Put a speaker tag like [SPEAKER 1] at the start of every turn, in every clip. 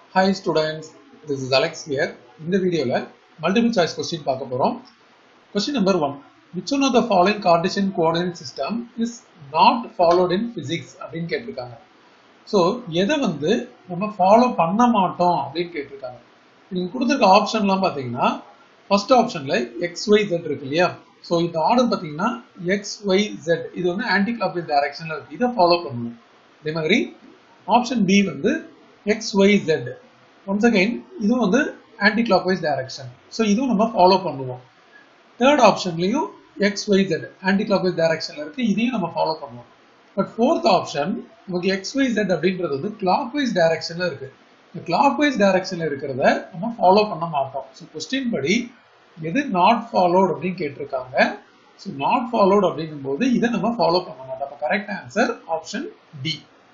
[SPEAKER 1] hi students this is Alex here இந்த வீடியோவில் multiple choice question பார்க்க போகிறோம் question number one which one of the following Cartesian coordinate system is not followed in physics அப்படின்னு கேட்டிருக்காங்க so எதை வந்து நம்ம ஃபாலோ பண்ண மாட்டோம் அப்படின்னு கேட்டிருக்காங்க நீங்கள் கொடுத்துருக்க ஆப்ஷன்லாம் பார்த்தீங்கன்னா ஃபர்ஸ்ட் ஆப்ஷனில் எக்ஸ் ஒய் ஜெட் இருக்கு இல்லையா ஸோ இந்த ஆர்டர் பார்த்தீங்கன்னா எக்ஸ் ஒய் ஜெட் இது வந்து ஆன்டி கிளாக் டைரக்ஷனில் இருக்கு இதை ஃபாலோ பண்ணணும் அதே மாதிரி ஆப்ஷன் பி வந்து X Y Z once again இதுவும் வந்து clock wise direction so இதுவும் நம்ம ஃபாலோ பண்ணுவோம் தேர்ட் ஆப்ஷன்லையும் X Y Z anticlockwise டைரக்ஷனில் இருக்கு இதையும் நம்ம ஃபாலோ பண்ணுவோம் பட் ஃபோர்த் ஆப்ஷன் நமக்கு எக்ஸ் ஒய் ஜெட் அப்படின்றது வந்து கிளாக் வைஸ் டைரக்ஷனில் இருக்கு இந்த கிளாக் வைஸ் டைரக்ஷனில் இருக்கிறத நம்ம ஃபாலோ பண்ண மாட்டோம் ஸோ கொஸ்டின் படி எது நாட் ஃபாலோட் அப்படின்னு கேட்டிருக்காங்க ஸோ நாட் ஃபாலோட் அப்படிங்கும்போது இதை நம்ம ஃபாலோ பண்ண மாட்டோம் அப்போ correct answer option D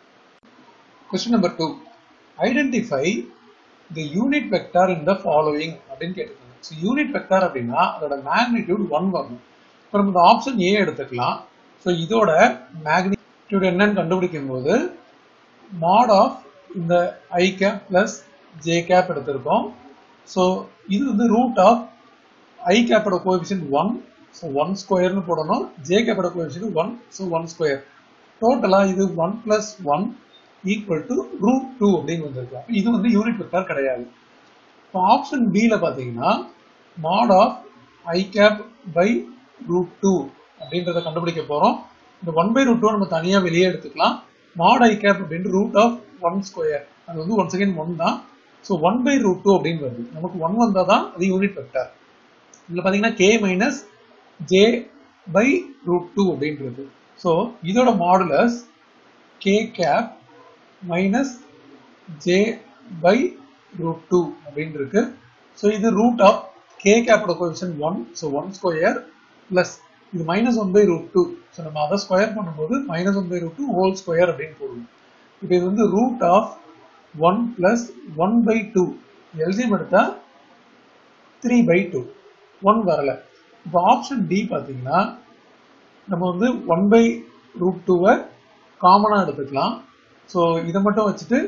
[SPEAKER 1] question number two identify the unit vector in the following அப்படின்னு கேட்டிருக்காங்க ஸோ யூனிட் வெக்டார் அப்படின்னா அதோட மேக்னிடியூட் ஒன் வரணும் இப்போ நம்ம இந்த ஆப்ஷன் ஏ எடுத்துக்கலாம் ஸோ இதோட மேக்னிடியூட் என்னன்னு கண்டுபிடிக்கும் போது மாட் ஆஃப் இந்த I cap plus J cap எடுத்திருக்கோம் ஸோ இது வந்து ரூட் ஆஃப் ஐ கேப்போட கோஎஃபிஷியன்ட் ஒன் ஸோ ஒன் ஸ்கொயர்னு போடணும் ஜே கேப்போட coefficient one so one square டோட்டலாக இது one plus one equal to root two அப்படின்னு வந்திருக்கு அப்போ இது வந்து யூனிட் வெக்டார் கிடையாது இப்போ ஆப்ஷன் பியில் பார்த்தீங்கன்னா mod of I cap by root two அப்படின்றத கண்டுபிடிக்க போகிறோம் இந்த ஒன் பை ரூட் டூ நம்ம தனியாக வெளியே எடுத்துக்கலாம் மாட் ஐ கேப் அப்படின்ட்டு ரூட் ஆஃப் ஒன் ஸ்கொயர் அது வந்து ஒன் செகண்ட் ஒன் தான் so one by root two அப்படின்னு வருது நமக்கு ஒன் வந்தால் தான் அது யூனிட் வெக்டார் இதில் பார்த்தீங்கன்னா K minus J by root two அப்படின்றது ஸோ இதோட modulus K cap minus J by root two அப்படின்னு இருக்கு ஸோ இது ரூட் ஆஃப் கே கேப்போட கொஷன் one so one square plus இது minus one by root two so நம்ம அதை ஸ்கொயர் பண்ணும்போது minus one by root two whole square அப்படின்னு போடுவோம் இப்போ இது வந்து root of one plus one by two LCM எடுத்தா த்ரீ பை டூ ஒன் வரல இப்போ ஆப்ஷன் டி பார்த்தீங்கன்னா நம்ம வந்து ஒன் பை ரூட் டூவை காமனாக எடுத்துக்கலாம் ஸோ இதை மட்டும் வச்சுட்டு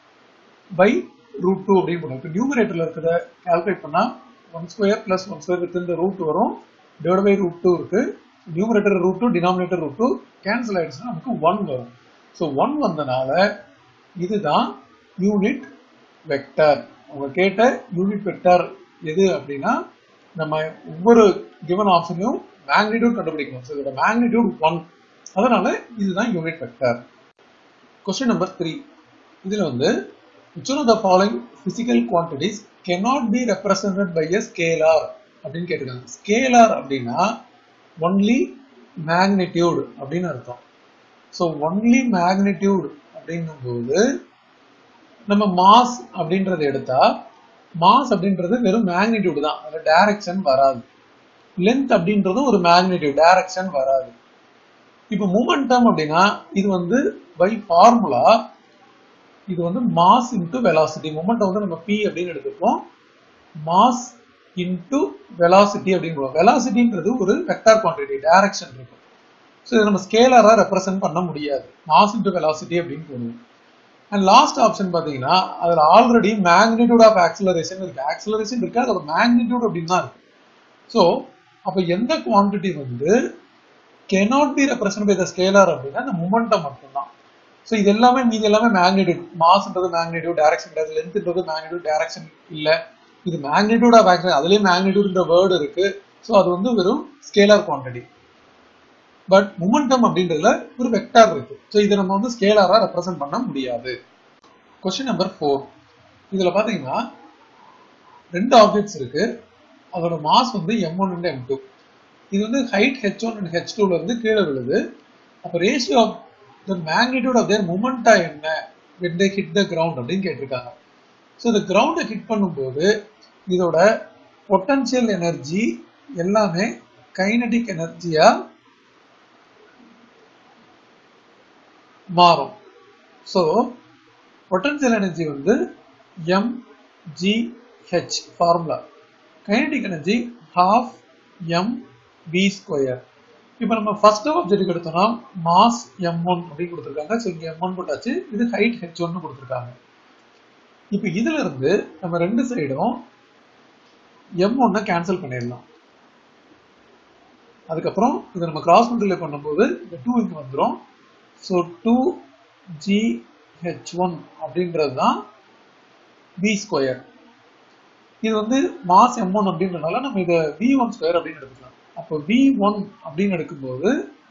[SPEAKER 1] பை ரூட் டூ அப்படின்னு போடுவோம் இப்போ நியூமரேட்டரில் இருக்கிறத கால்குலேட் பண்ணால் one square plus one square with இந்த ரூட் வரும் டிவைட் பை ரூட் டூ இருக்கு numerator root two denominator root two cancel ஆயிடுச்சுன்னா நமக்கு ஒன் வரும் ஸோ ஒன் வந்தனால இதுதான் யூனிட் வெக்டர் அவங்க கேட்ட யூனிட் வெக்டர் எது அப்படின்னா நம்ம ஒவ்வொரு கிவன் ஆப்ஷனையும் மேக்னிடியூட் கண்டுபிடிக்கணும் ஸோ இதோட மேக்னிடியூட் ஒன் அதனால இதுதான் unit vector question number three இதில் வந்து which one of the following physical quantities cannot be represented by a scalar அப்படின்னு கேட்டிருக்காங்க ஸ்கேலார் அப்படின்னா ஒன்லி மேக்னிடியூட் அப்படின்னு அர்த்தம் ஸோ ஒன்லி மேக்னிடியூட் அப்படிங்கும்போது நம்ம மாஸ் அப்படின்றத எடுத்தா மாஸ் அப்படின்றது வெறும் மேக்னிடியூட் தான் அதில் டைரக்ஷன் வராது லென்த் அப்படின்றதும் ஒரு மேக்னிடியூட் டைரக்ஷன் வராது இப்போ மூமெண்டம் அப்படின்னா இது வந்து பை ஃபார்முலா இது வந்து மாஸ் இன்டு வெலாசிட்டி மொமெண்டம் வந்து நம்ம பி அப்படின்னு எடுத்துப்போம் மாஸ் இன்டு வெலாசிட்டி அப்படின்னு வெலாசிட்டின்றது ஒரு வெக்டார் குவான்டிட்டி டைரக்ஷன் இருக்கும் ஸோ இதை நம்ம ஸ்கேலராக ரெப்ரசென்ட் பண்ண முடியாது மாஸ் இன்டு வெலாசிட்டி அப்படின்னு போடுவோம் அண்ட் லாஸ்ட் ஆப்ஷன் பார்த்தீங்கன்னா அதில் ஆல்ரெடி மேக்னிடியூட் ஆஃப் ஆக்சலரேஷன் இருக்கு ஆக்சலரேஷன் இருக்கு அதோட மேக்னிடியூட் அப்படின்னு தான் இருக்கு ஸோ அப்போ எந்த குவான்டிட்டி வந்து cannot be represent by the scalar அப்படின்னா இந்த மொமெண்டம் மட்டும்தான் ஸோ இது எல்லாமே மீது எல்லாமே மேக்னிடியூட் மாஸ்ன்றது மேக்னிடியூட் டேரக்ஷன் கிடையாது லென்த்ன்றது மேக்னிடியூட் டேரக்ஷன் இல்லை இது மேக்னிடியூட் ஆஃப் ஆக்ஷன் அதுலேயே மேக்னிடியூட்ன்ற வேர்டு இருக்கு ஸோ அது வந்து வெறும் ஸ்கேலார் குவான்டிட்டி பட் மொமெண்டம் அப்படின்றதுல ஒரு வெக்டார் இருக்கு ஸோ இதை நம்ம வந்து ஸ்கேலாரா ரெப்ரசென்ட் பண்ண முடியாது கொஸ்டின் நம்பர் ஃபோர் இதுல பாத்தீங்கன்னா ரெண்டு ஆப்ஜெக்ட்ஸ் இருக்கு அதோட மாஸ் வந்து M one and M two இது வந்து height H one and H டூல இருந்து கீழே விழுது அப்போ ratio of the magnitude of their momenta என்ன when they hit the ground அப்படின்னு கேட்டிருக்காங்க ஸோ இந்த கிரவுண்டை ஹிட் பண்ணும்போது இதோட பொட்டன்ஷியல் எனர்ஜி எல்லாமே கைனடிக் எனர்ஜியா மாறும் ஸோ பொட்டன்ஷியல் எனர்ஜி வந்து M G H formula kinetic energy half M V square இப்போ நம்ம ஃபர்ஸ்ட் ஆப்ஜெக்ட் எடுத்தோம்னா மாஸ் எம் ஒன் அப்படின்னு கொடுத்துருக்காங்க ஸோ இங்கே எம் ஒன் போட்டாச்சு இது ஹைட் ஹெச் ஒன்னு கொடுத்துருக்காங்க இப்போ இதுல இருந்து நம்ம ரெண்டு சைடும் எம் ஒன்னை கேன்சல் பண்ணிடலாம் அதுக்கப்புறம் இதை நம்ம கிராஸ் மல்டிப்ளை பண்ணும்போது இந்த டூ இங்கே வந்துடும் so two G H one அப்படின்றது தான் பி ஸ்கொயர் இது வந்து மாஸ் எம் ஒன் அப்படின்றனால நம்ம இதை வி ஒன் ஸ்கொயர் அப்படின்னு எடுத்துக்கலாம் அப்போ வி ஒன் அப்படின்னு எடுக்கும்போது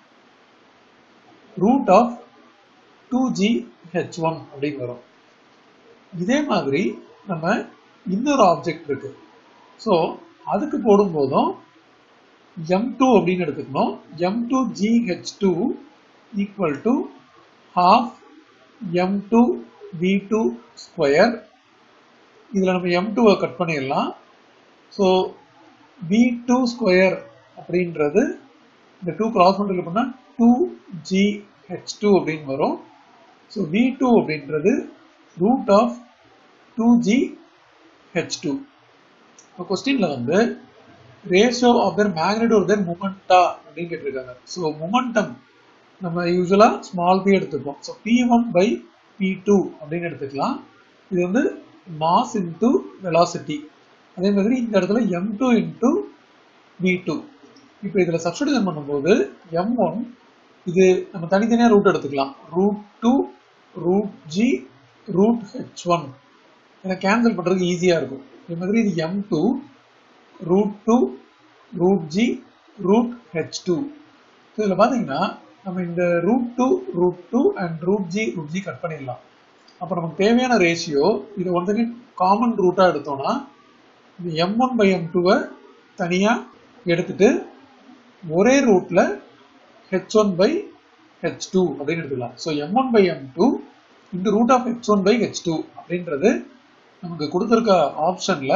[SPEAKER 1] root of two G H one அப்படின்னு வரும் இதே மாதிரி நம்ம இன்னொரு ஆப்ஜெக்ட் இருக்கு ஸோ அதுக்கு போடும்போதும் எம் டூ அப்படின்னு எடுத்துக்கணும் M two G H two equal to half M two V two square இதில் நம்ம எம் டூவை கட் பண்ணிடலாம் ஸோ வி டூ ஸ்கொயர் அப்படின்றது இந்த டூ கிராஸ் மல்டிபிள் பண்ணால் டூ ஜி ஹெச் டூ அப்படின்னு வரும் ஸோ வி டூ அப்படின்றது root of two G H two இப்போ கொஸ்டினில் வந்து ratio of their magnitude of their momenta அப்படின்னு கேட்டிருக்காங்க ஸோ மொமெண்டம் நம்ம யூஸ்வலாக ஸ்மால் பி எடுத்துப்போம் so P one by P two அப்படின்னு எடுத்துக்கலாம் இது வந்து மாஸ் இன்டூ வெலாசிட்டி அதே மாதிரி இந்த இடத்துல M two into V two இப்போ இதில் சப்ஸ்டியூஷன் பண்ணும்போது எம் ஒன் இது நம்ம தனித்தனியாக ரூட் எடுத்துக்கலாம் root two root G root H one இதை கேன்சல் பண்ணுறதுக்கு ஈஸியாக இருக்கும் இதே மாதிரி இது M two root two root G root H two so இதில் பார்த்தீங்கன்னா நம்ம இந்த root two root two and root G root G cut பண்ணிடலாம் அப்போ நமக்கு தேவையான ரேஷியோ இதை ஒன்றுக்கு காமன் ரூட்டாக எடுத்தோம்னா இந்த எம் ஒன் பை எம் டூவை தனியாக எடுத்துட்டு ஒரே ரூட்டில் H one by H two அப்படின்னு எடுத்துக்கலாம் so M one by M two இந்த root of H one by H two அப்படின்றது நமக்கு கொடுத்துருக்க ஆப்ஷனில்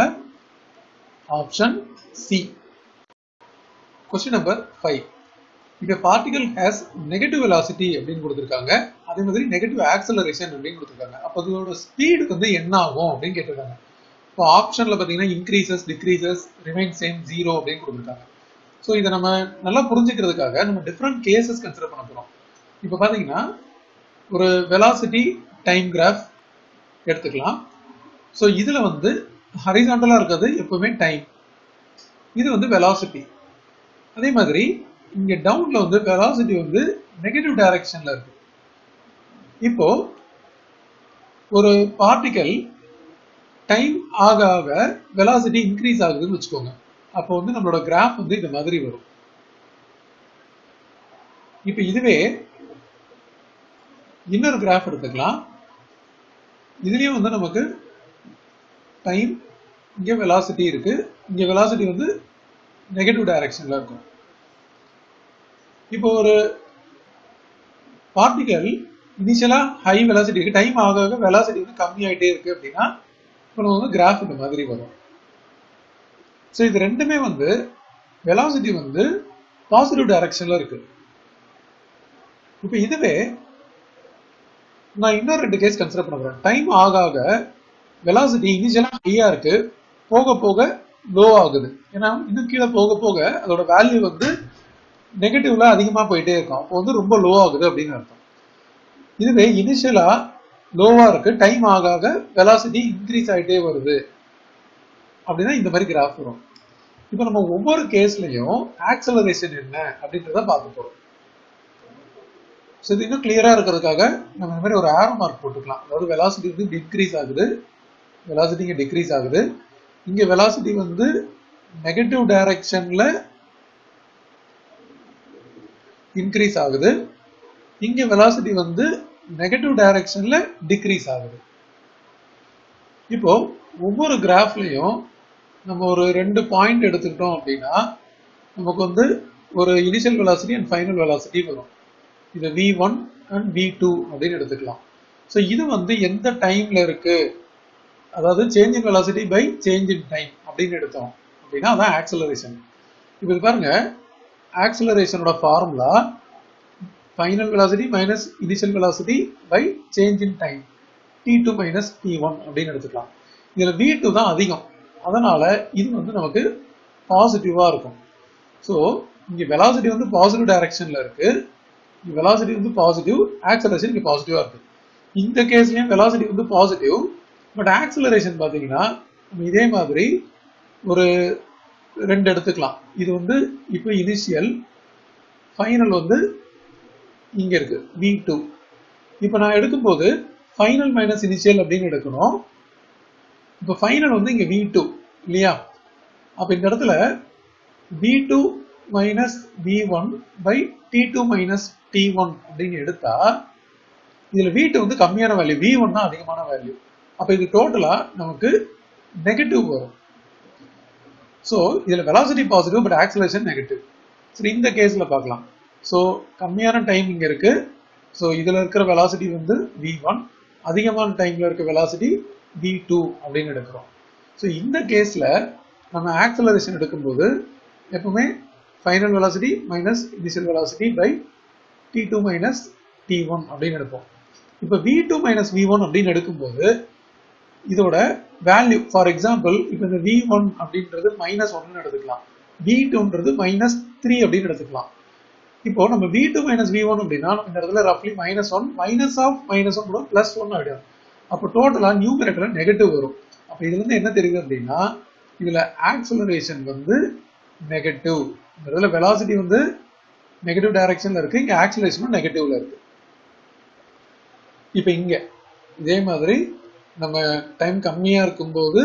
[SPEAKER 1] option C question number five இப்போ பார்ட்டிகல் ஹேஸ் நெகட்டிவ் வெலாசிட்டி அப்படின்னு கொடுத்துருக்காங்க அதே மாதிரி நெகட்டிவ் ஆக்சலரேஷன் அப்படின்னு கொடுத்துருக்காங்க அப்போ அதோட ஸ்பீடு வந்து என்ன ஆகும் அப்படின்னு கேட்டிருக்காங்க இப்போ ஆப்ஷனில் பார்த்தீங்கன்னா increases decreases remain same zero அப்படின்னு கொடுத்துருக்காங்க ஸோ இதை நம்ம நல்லா புரிஞ்சுக்கிறதுக்காக நம்ம டிஃப்ரெண்ட் கேசஸ் கன்சிடர் பண்ண போகிறோம் இப்போ பார்த்தீங்கன்னா ஒரு வெலாசிட்டி டைம் கிராஃப் எடுத்துக்கலாம் ஸோ இதில் வந்து ஹரிசாண்டலாக இருக்கிறது எப்பவுமே டைம் இது வந்து வெலாசிட்டி அதே மாதிரி இங்க டவுன்ல வந்து வெலாசிட்டி வந்து நெகட்டிவ் டைரக்ஷன்ல இருக்கு இப்போ ஒரு பார்ட்டிக்கல் டைம் ஆக ஆக வெலாசிட்டி இன்க்ரீஸ் ஆகுதுன்னு வச்சுக்கோங்க அப்போ வந்து நம்மளோட கிராஃப் வந்து இந்த மாதிரி வரும் இப்போ இதுவே இன்னொரு கிராஃப் எடுத்துக்கலாம் இதுலயும் வந்து நமக்கு டைம் இங்க வெலாசிட்டி இருக்கு இங்க வெலாசிட்டி வந்து நெகட்டிவ் டைரக்ஷன்ல இருக்கும் இப்போ ஒரு பார்ட்டிகல் இனிஷியலா ஹை வெலாசிட்டி இருக்கு டைம் ஆக ஆக வெலாசிட்டி வந்து கம்மி ஆயிட்டே இருக்கு அப்படின்னா இப்போ நம்ம வந்து கிராஃப் இந்த மாதிரி வரும் ஸோ இது ரெண்டுமே வந்து வெலாசிட்டி வந்து பாசிட்டிவ் டைரக்ஷன்ல இருக்கு இப்போ இதுவே நான் இன்னொரு ரெண்டு கேஸ் கன்சிடர் பண்ண போறேன் டைம் ஆக ஆக வெலாசிட்டி இனிஷியலா ஹையா இருக்கு போக போக லோ ஆகுது ஏன்னா இன்னும் கீழே போக போக அதோட வேல்யூ வந்து நெகட்டிவ்ல அதிகமா போயிட்டே இருக்கும் அப்போ வந்து ரொம்ப லோ ஆகுது அப்படின்னு அர்த்தம் இதுவே இனிஷியலா லோவா இருக்கு டைம் ஆக ஆக வெலாசிட்டி இன்க்ரீஸ் ஆயிட்டே வருது அப்படின்னா இந்த மாதிரி கிராஃப் வரும் இப்போ நம்ம ஒவ்வொரு கேஸ்லயும் ஆக்சலரேஷன் என்ன அப்படின்றத பார்க்க போறோம் ஸோ இது இன்னும் கிளியரா இருக்கிறதுக்காக நம்ம இந்த மாதிரி ஒரு ஆரோ மார்க் போட்டுக்கலாம் அதாவது வெலாசிட்டி வந்து டிக்ரீஸ் ஆகுது வெலாசிட்டி இங்கே டிக்ரீஸ் ஆகுது இங்க வெலாசிட்டி வந்து நெகட்டிவ் டைரக்ஷன்ல இன்க்ரீஸ் ஆகுது இங்க வெலாசிட்டி வந்து நெகட்டிவ் டைரக்ஷன்ல டிக்ரீஸ் ஆகுது இப்போ ஒவ்வொரு கிராஃப்லயும் நம்ம ஒரு ரெண்டு பாயிண்ட் எடுத்துக்கிட்டோம் அப்படின்னா நமக்கு வந்து ஒரு initial velocity and final velocity வரும் இது V one and V two அப்படின்னு எடுத்துக்கலாம் ஸோ இது வந்து எந்த டைம்ல இருக்கு அதாவது change in velocity by change in time அப்படின்னு எடுத்தோம் அப்படின்னா அதான் ஆக்சலரேஷன் இப்போ இது பாருங்க ஆக்சலரேஷனோட formula final velocity minus initial velocity by change in time T two minus T one அப்படின்னு எடுத்துக்கலாம் இதில் வி டூ தான் அதிகம் அதனால இது வந்து நமக்கு பாசிட்டிவா இருக்கும் ஸோ இங்க வெலாசிட்டி வந்து பாசிட்டிவ் டைரக்ஷன்ல இருக்கு வெலாசிட்டி வந்து பாசிட்டிவ் ஆக்சலரேஷன் இங்க பாசிட்டிவா இருக்கு இந்த கேஸ்லயும் வெலாசிட்டி வந்து பாசிட்டிவ் பட் ஆக்சிலரேஷன் பார்த்தீங்கன்னா நம்ம இதே மாதிரி ஒரு ரெண்டு எடுத்துக்கலாம் இது வந்து இப்போ இனிஷியல் ஃபைனல் வந்து இங்க இருக்கு வி டூ இப்போ நான் எடுக்கும்போது ஃபைனல் மைனஸ் இனிஷியல் அப்படின்னு எடுக்கணும் இப்போ ஃபைனல் வந்து இங்க வி டூ இல்லையா அப்ப இந்த இடத்துல V two minus V one by T two minus T one அப்படின்னு எடுத்தா இதுல வி டூ வந்து கம்மியான வேல்யூ வி ஒன் தான் அதிகமான வேல்யூ அப்ப இது டோட்டலா நமக்கு நெகட்டிவ் வரும் ஸோ இதுல velocity positive but acceleration negative சரி இந்த கேஸ்ல பார்க்கலாம் ஸோ கம்மியான டைம் இங்க இருக்கு ஸோ இதுல இருக்கிற வெலாசிட்டி வந்து வி ஒன் அதிகமான டைம்ல இருக்க வெலாசிட்டி வி டூ அப்படின்னு எடுக்கிறோம் ஸோ இந்த கேஸ்ல நம்ம ஆக்சலரேஷன் எடுக்கும்போது எப்பவுமே final velocity minus initial velocity by T two minus T one அப்படின்னு எடுப்போம் இப்போ V two minus V one அப்படின்னு எடுக்கும்போது இதோட வேல்யூ ஃபார் எக்ஸாம்பிள் இப்போ இந்த வி ஒன் அப்படின்றது மைனஸ் ஒன்னு எடுத்துக்கலாம் வி டூன்றது மைனஸ் த்ரீ அப்படின்னு எடுத்துக்கலாம் இப்போ நம்ம V two minus V one அப்படின்னா நம்ம இந்த இடத்துல ரஃப்லி minus one minus of minus one கூட பிளஸ் ஒன் ஆகிடும் அப்போ டோட்டலா நியூமரேட்டர்ல நெகட்டிவ் வரும் அப்போ இதுல இருந்து என்ன தெரியுது அப்படின்னா இதுல ஆக்சலரேஷன் வந்து நெகட்டிவ் இந்த இடத்துல வெலாசிட்டி வந்து நெகட்டிவ் டைரக்ஷன்ல இருக்கு இங்க ஆக்சலரேஷனும் நெகட்டிவ்ல இருக்கு இப்போ இங்க இதே மாதிரி நம்ம டைம் கம்மியா இருக்கும்போது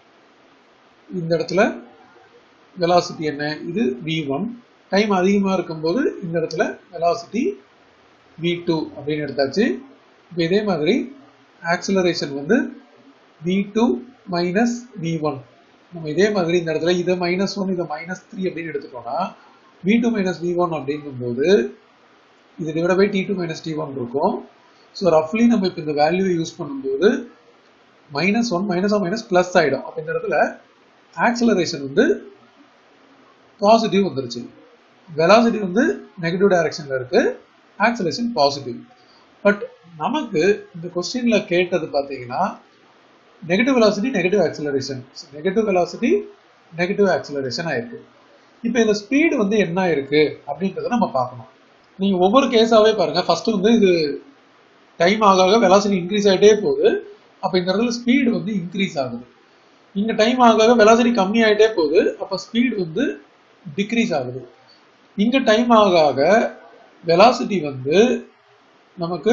[SPEAKER 1] இந்த இடத்துல வெலாசிட்டி என்ன இது வி ஒன் டைம் அதிகமா இருக்கும்போது இந்த இடத்துல வெலாசிட்டி வி டூ அப்படின்னு எடுத்தாச்சு இப்போ இதே மாதிரி ஆக்சிலரேஷன் வந்து V two minus V one நம்ம இதே மாதிரி இந்த இடத்துல இதை மைனஸ் ஒன் இதை மைனஸ் த்ரீ அப்படின்னு எடுத்துட்டோம்னா V two minus V one அப்படிங்கும்போது இது divide by T two minus T one இருக்கும் ஸோ ரஃப்லி நம்ம இப்போ இந்த வேல்யூ யூஸ் பண்ணும்போது minus one minus of minus plus ஆகிடும் அப்போ இந்த இடத்துல ஆக்சலரேஷன் வந்து பாசிட்டிவ் வந்துருச்சு வெலாசிட்டி வந்து நெகட்டிவ் டைரக்ஷன்ல இருக்கு ஆக்சலேஷன் பாசிட்டிவ் பட் நமக்கு இந்த கொஸ்டின்ல கேட்டது பார்த்தீங்கன்னா negative velocity negative acceleration negative velocity negative acceleration ஆயிருக்கு இப்போ இந்த ஸ்பீடு வந்து என்ன இருக்கு அப்படின்றத நம்ம பார்க்கணும் நீங்க ஒவ்வொரு கேஸாவே பாருங்க ஃபர்ஸ்ட் வந்து இது டைம் ஆக ஆக வெலாசிட்டி இன்க்ரீஸ் ஆகிட்டே போகுது அப்போ இந்த இடத்துல ஸ்பீடு வந்து இன்க்ரீஸ் ஆகுது இங்க டைம் ஆக ஆக வெலாசிட்டி கம்மி ஆகிட்டே போகுது அப்போ ஸ்பீடு வந்து டிக்ரீஸ் ஆகுது இங்க டைம் ஆக ஆக வெலாசிட்டி வந்து நமக்கு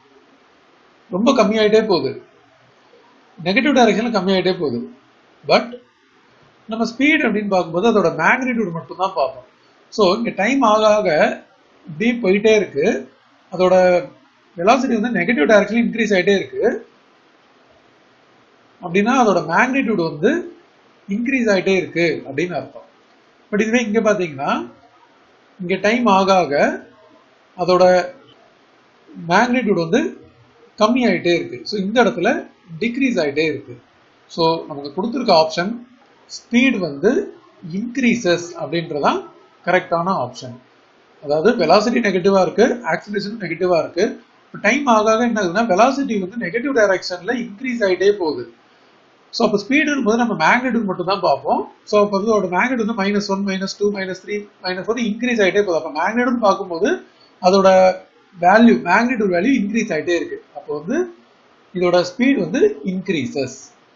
[SPEAKER 1] ரொம்ப கம்மியாயிட்டே போகுது நெகட்டிவ் டைரக்ஷன்ல கம்மியாயிட்டே போகுது பட் நம்ம ஸ்பீட் அப்படின்னு பார்க்கும்போது அதோட மேக்னிடியூட் மட்டும் தான் பார்ப்போம் ஸோ இங்க டைம் ஆக ஆக இப்படி போயிட்டே இருக்கு அதோட வெலாசிட்டி வந்து நெகட்டிவ் டைரக்ஷன்ல இன்க்ரீஸ் ஆயிட்டே இருக்கு அப்படின்னா அதோட மேக்னிடியூட் வந்து இன்க்ரீஸ் ஆயிட்டே இருக்கு அப்படின்னு அர்த்தம் பட் இதுவே இங்க பாத்தீங்கன்னா இங்க டைம் ஆக ஆக அதோட மேக்னிடியூட் வந்து கம்மி ஆயிட்டே இருக்கு ஸோ இந்த இடத்துல டிக்ரீஸ் ஆயிட்டே இருக்கு ஸோ நமக்கு கொடுத்துருக்க ஆப்ஷன் ஸ்பீட் வந்து இன்க்ரீசஸ் அப்படின்றதான் கரெக்டான ஆப்ஷன் அதாவது வெலாசிட்டி நெகட்டிவா இருக்கு ஆக்சிலேஷன் நெகட்டிவா இருக்கு டைம் ஆக ஆக என்ன ஆகுதுன்னா வெலாசிட்டி வந்து நெகட்டிவ் டைரக்ஷன்ல இன்க்ரீஸ் ஆயிட்டே போகுது ஸோ அப்போ ஸ்பீடு போது நம்ம மேக்னிடியூட் மட்டும் தான் பார்ப்போம் ஸோ அப்போ வந்து அதோட மேக்னிடியூட் வந்து minus one minus two minus three minus four increase ஆகிட்டே போகுது அப்போ மேக்னிடியூட் பார்க்கும்போது அதோட வேல்யூ மேக்னிடியூட் வேல்யூ இன்க்ரீஸ் ஆகிட்டே இருக்கு அப்போ வந்து இதோட ஸ்பீட் வந்து இன்க்ரீசஸ்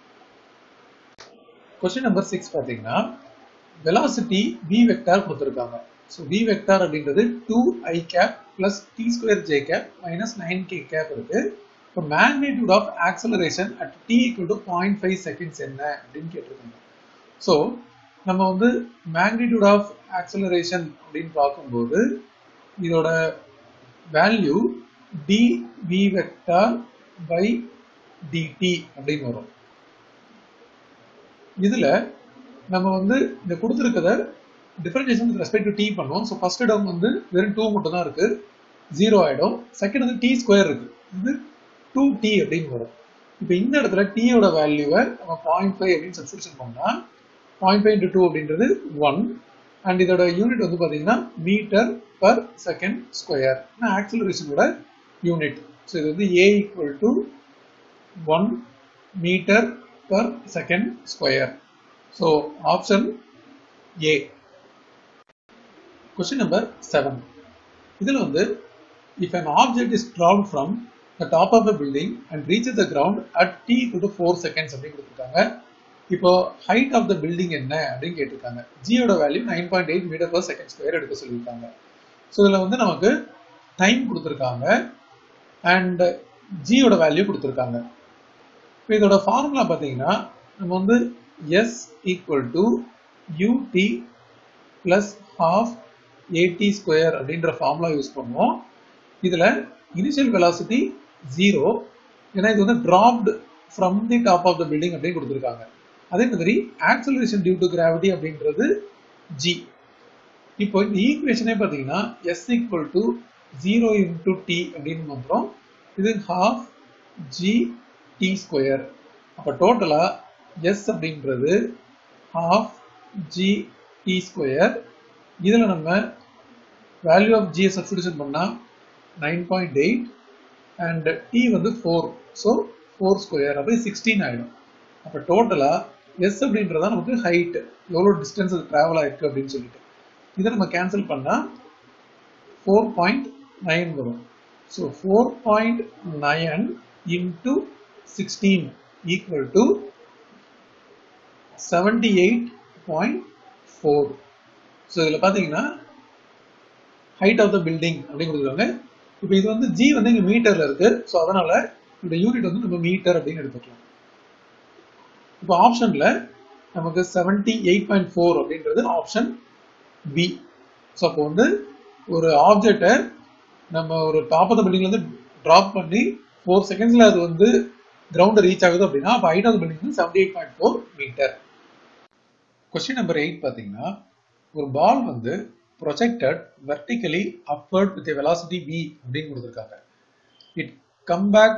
[SPEAKER 1] கொஸ்டின் நம்பர் சிக்ஸ் பார்த்தீங்கன்னா வெலாசிட்டி வி வெக்டார் கொடுத்துருக்காங்க ஸோ வி வெக்டார் அப்படின்றது two I cap plus T square J cap minus nine K cap இருக்கு இப்போ magnitude of acceleration at T equal to point five seconds என்ன அப்படின்னு கேட்டிருக்காங்க so நம்ம வந்து மேக்னிடியூட் ஆஃப் ஆக்சலரேஷன் அப்படின்னு பார்க்கும்போது இதோட value D V vector by DT அப்படின்னு வரும் இதுல நம்ம வந்து இந்த கொடுத்துருக்கத differentiation with respect to T பண்ணுவோம் ஸோ ஃபர்ஸ்ட் இடம் வந்து வெறும் டூ மட்டும் தான் இருக்கு ஜீரோ ஆயிடும் செகண்ட் வந்து டி ஸ்கொயர் இருக்கு இது டூ டி அப்படின்னு வரும் இப்போ இந்த இடத்துல டீயோட வேல்யூவை நம்ம பாயிண்ட் ஃபைவ் அப்படின்னு சப்ஸ்டியூஷன் பண்ணா பாயிண்ட் ஃபைவ் இன்டு டூ அப்படின்றது ஒன் அண்ட் இதோட யூனிட் வந்து பார்த்தீங்கன்னா மீட்டர் பர் செகண்ட் ஸ்கொயர் ஆக்சிலரேஷனோட யூனிட் ஸோ இது வந்து A equal to one metre per second square so option A question number seven இதில் வந்து if an object is travel from the top of the building and reaches the ground at t equal to 4 seconds அப்படின்னு கொடுத்துருக்காங்க இப்போ height of the building என்ன அப்படின்னு கேட்டிருக்காங்க g யோட வேல்யூ nine point eight metre per second square எடுக்க சொல்லியிருக்காங்க ஸோ இதில் வந்து நமக்கு டைம் கொடுத்துருக்காங்க அண்ட் g யோட வேல்யூ கொடுத்துருக்காங்க இப்போ இதோட ஃபார்முலா பார்த்தீங்கன்னா நம்ம வந்து s equal to ut plus half AD square அப்படின்ற ஃபார்முலா யூஸ் பண்ணுவோம் இதில் இனிஷியல் வெலாசிட்டி ஜீரோ ஏன்னா இது வந்து dropped from the top of the building அப்படின்னு கொடுத்துருக்காங்க அதே மாதிரி ஆக்சலரேஷன் டியூ டு கிராவிட்டி அப்படின்றது ஜி இப்போ இந்த ஈக்குவேஷனே பார்த்தீங்கன்னா S equal to zero into T அப்படின்னு பண்ணுறோம் இது ஹாஃப் ஜி டி ஸ்கொயர் அப்போ டோட்டலாக எஸ் அப்படின்றது ஹாஃப் ஜி டி ஸ்கொயர் இதில் நம்ம வேல்யூ ஆஃப் ஜியை சப்ஸ்டியூஷன் பண்ணால் nine point eight and T வந்து ஃபோர் ஸோ ஃபோர் ஸ்கொயர் அப்போ சிக்ஸ்டீன் ஆகிடும் அப்போ டோட்டலாக எஸ் அப்படின்றதா நமக்கு ஹைட் எவ்வளோ டிஸ்டன்ஸ் அது ட்ராவல் ஆயிருக்கு அப்படின்னு சொல்லிட்டு இதை நம்ம கேன்சல் பண்ணால் ஃபோர் பாயிண்ட் நைன் வரும் so four point nine into sixteen equal to seventy eight point four so இதில் பார்த்தீங்கன்னா ஹைட் ஆஃப் த பில்டிங் அப்படின்னு கொடுத்துருக்காங்க இப்போ இது வந்து ஜி வந்து இங்கே மீட்டரில் இருக்கு ஸோ அதனால இந்த யூனிட் வந்து நம்ம மீட்டர் அப்படின்னு எடுத்துக்கலாம் இப்போ ஆப்ஷனில் நமக்கு செவன்டி எயிட் பாயிண்ட் ஃபோர் அப்படின்றது ஆப்ஷன் பி ஸோ அப்போ வந்து ஒரு ஆப்ஜெக்டை நம்ம ஒரு டாப் ஆஃப் த பில்டிங்லேருந்து ட்ராப் பண்ணி ஃபோர் செகண்ட்ஸில் அது வந்து கிரவுண்டை ரீச் ஆகுது அப்படின்னா அப்போ ஹைட் ஆஃப் த பில்டிங் வந்து seventy eight point four metre question number eight பார்த்தீங்கன்னா ஒரு பால் வந்து projected vertically upward with velocity v அப்படின்னு கொடுத்துருக்காங்க it come back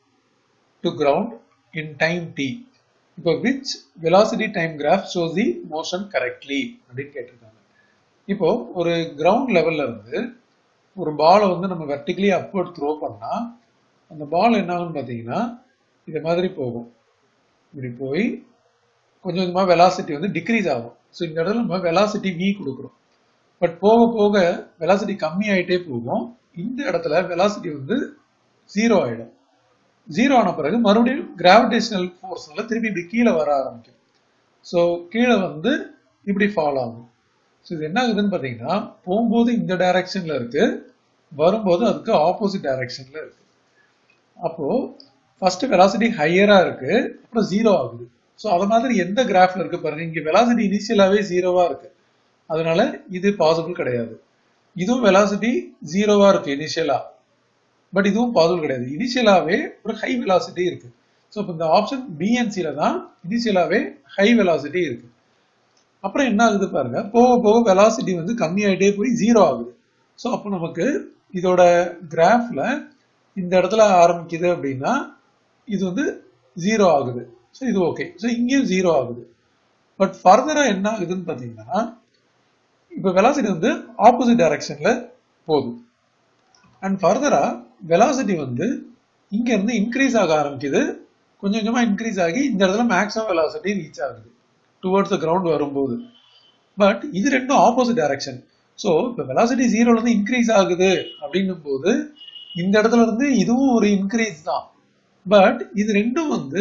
[SPEAKER 1] to ground in time t இப்போ which velocity time graph shows the motion correctly அப்படின்னு கேட்டிருக்காங்க இப்போ ஒரு கிரவுண்ட் லெவல்ல இருந்து ஒரு பாலை வந்து நம்ம வெர்டிக்கலி அப்வர்ட் த்ரோ பண்ணா அந்த பால் என்ன ஆகும்னு பார்த்தீங்கன்னா இது மாதிரி போகும் இப்படி போய் கொஞ்சம் கொஞ்சமாக வெலாசிட்டி வந்து டிக்ரீஸ் ஆகும் ஸோ இந்த இடத்துல நம்ம வெலாசிட்டி v கொடுக்குறோம் பட் போக போக வெலாசிட்டி கம்மி ஆயிட்டே போகும் இந்த இடத்துல வெலாசிட்டி வந்து ஜீரோ ஆயிடும் ஜீரோ ஆன பிறகு மறுபடியும் கிராவிடேஷனல் ஃபோர்ஸ்னால திருப்பி இப்படி கீழே வர ஆரம்பிக்கும் ஸோ கீழே வந்து இப்படி ஃபாலோ ஆகும் ஸோ இது என்ன ஆகுதுன்னு பார்த்தீங்கன்னா போகும்போது இந்த டைரக்ஷன்ல இருக்கு வரும்போது அதுக்கு ஆப்போசிட் டைரக்ஷன்ல இருக்கு அப்போ ஃபர்ஸ்ட் வெலாசிட்டி ஹையரா இருக்கு அப்புறம் ஜீரோ ஆகுது ஸோ அது மாதிரி எந்த கிராஃப்ல இருக்கு பாருங்க இங்க வெலாசிட்டி இனிஷியலாவே ஜீரோவா இருக்கு அதனால இது பாசிபிள் கிடையாது இதுவும் வெலாசிட்டி ஜீரோவா இருக்கு இனிஷியலா பட் இதுவும் பாசிபிள் கிடையாது இனிஷியலாவே ஒரு ஹை வெலாசிட்டி இருக்கு ஸோ இப்போ இந்த ஆப்ஷன் பிஎன்சில தான் இனிஷியலாவே ஹை வெலாசிட்டி இருக்கு அப்புறம் என்ன ஆகுது பாருங்க போக போக வெலாசிட்டி வந்து கம்மியாயிட்டே போய் ஜீரோ ஆகுது ஸோ அப்போ நமக்கு இதோட கிராஃப்ல இந்த இடத்துல ஆரம்பிக்குது அப்படின்னா இது வந்து ஜீரோ ஆகுது ஸோ இது ஓகே ஸோ இங்கேயும் ஜீரோ ஆகுது பட் ஃபர்தரா என்ன ஆகுதுன்னு பார்த்தீங்கன்னா இப்போ வெலாசிட்டி வந்து ஆப்போசிட் டைரக்ஷன்ல போகுது அண்ட் ஃபர்தரா வெலாசிட்டி வந்து இங்க இருந்து இன்க்ரீஸ் ஆக ஆரம்பிக்குது கொஞ்சம் கொஞ்சமா இன்க்ரீஸ் ஆகி இந்த இடத்துல மேக்ஸிமம் வெலாசிட்டி ரீச் ஆகுது டுவர்ட்ஸ் கிரவுண்ட் வரும்போது பட் இது ரெண்டும் ஆப்போசிட் டைரக்ஷன் ஸோ இப்போ வெலாசிட்டி ஜீரோல இருந்து இன்க்ரீஸ் ஆகுது அப்படின்னும் போது இந்த இடத்துல இருந்து இதுவும் ஒரு இன்க்ரீஸ் தான் பட் இது ரெண்டும் வந்து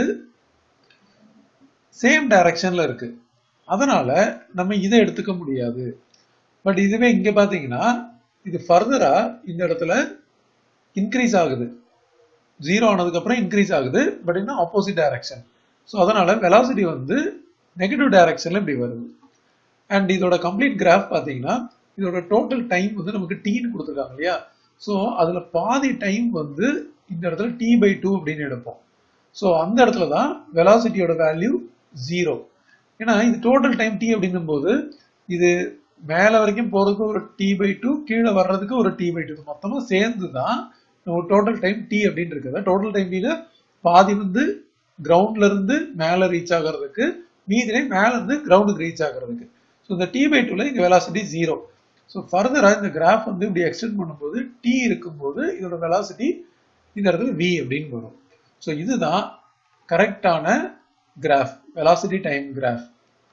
[SPEAKER 1] சேம் டைரக்ஷன்ல இருக்கு அதனால நம்ம இதை எடுத்துக்க முடியாது பட் இதுவே இங்க பாத்தீங்கன்னா இது ஃபர்தரா இந்த இடத்துல இன்க்ரீஸ் ஆகுது ஜீரோ ஆனதுக்கு அப்புறம் இன்க்ரீஸ் ஆகுது பட் இன்னும் ஆப்போசிட் டைரக்ஷன் ஸோ அதனால வெலாசிட்டி வந்து நெகட்டிவ் டைரக்ஷன்ல இப்படி வருது அண்ட் இதோட கம்ப்ளீட் கிராஃப் பாத்தீங்கன்னா இதோட டோட்டல் டைம் வந்து நமக்கு டீன்னு கொடுத்துருக்காங்க இல்லையா ஸோ அதுல பாதி டைம் வந்து இந்த இடத்துல டி பை டூ அப்படின்னு எடுப்போம் ஸோ அந்த இடத்துல தான் வெலாசிட்டியோட வேல்யூ ஜீரோ ஏன்னா இது டோட்டல் டைம் டி அப்படின்னும் போது இது மேல வரைக்கும் போறதுக்கு ஒரு டி பை டூ கீழே வர்றதுக்கு ஒரு டி பை டூ மொத்தமா சேர்ந்து தான் டோட்டல் டைம் டி அப்படின்னு இருக்குது டோட்டல் டைம் டீல பாதி வந்து கிரவுண்ட்ல இருந்து மேல ரீச் ஆகிறதுக்கு மீதிலே மேல இருந்து கிரவுண்டுக்கு ரீச் ஆகிறதுக்கு ஸோ இந்த டி பை டூல இங்க வெலாசிட்டி ஜீரோ ஸோ ஃபர்தரா இந்த கிராஃப் வந்து இப்படி எக்ஸ்டெண்ட் பண்ணும்போது டி இருக்கும்போது இதோட வெலாசிட்டி இந்த இடத்துல வி அப்படின்னு வரும் ஸோ இதுதான் கரெக்டான கிராஃப் வெலாசிட்டி டைம் கிராஃப்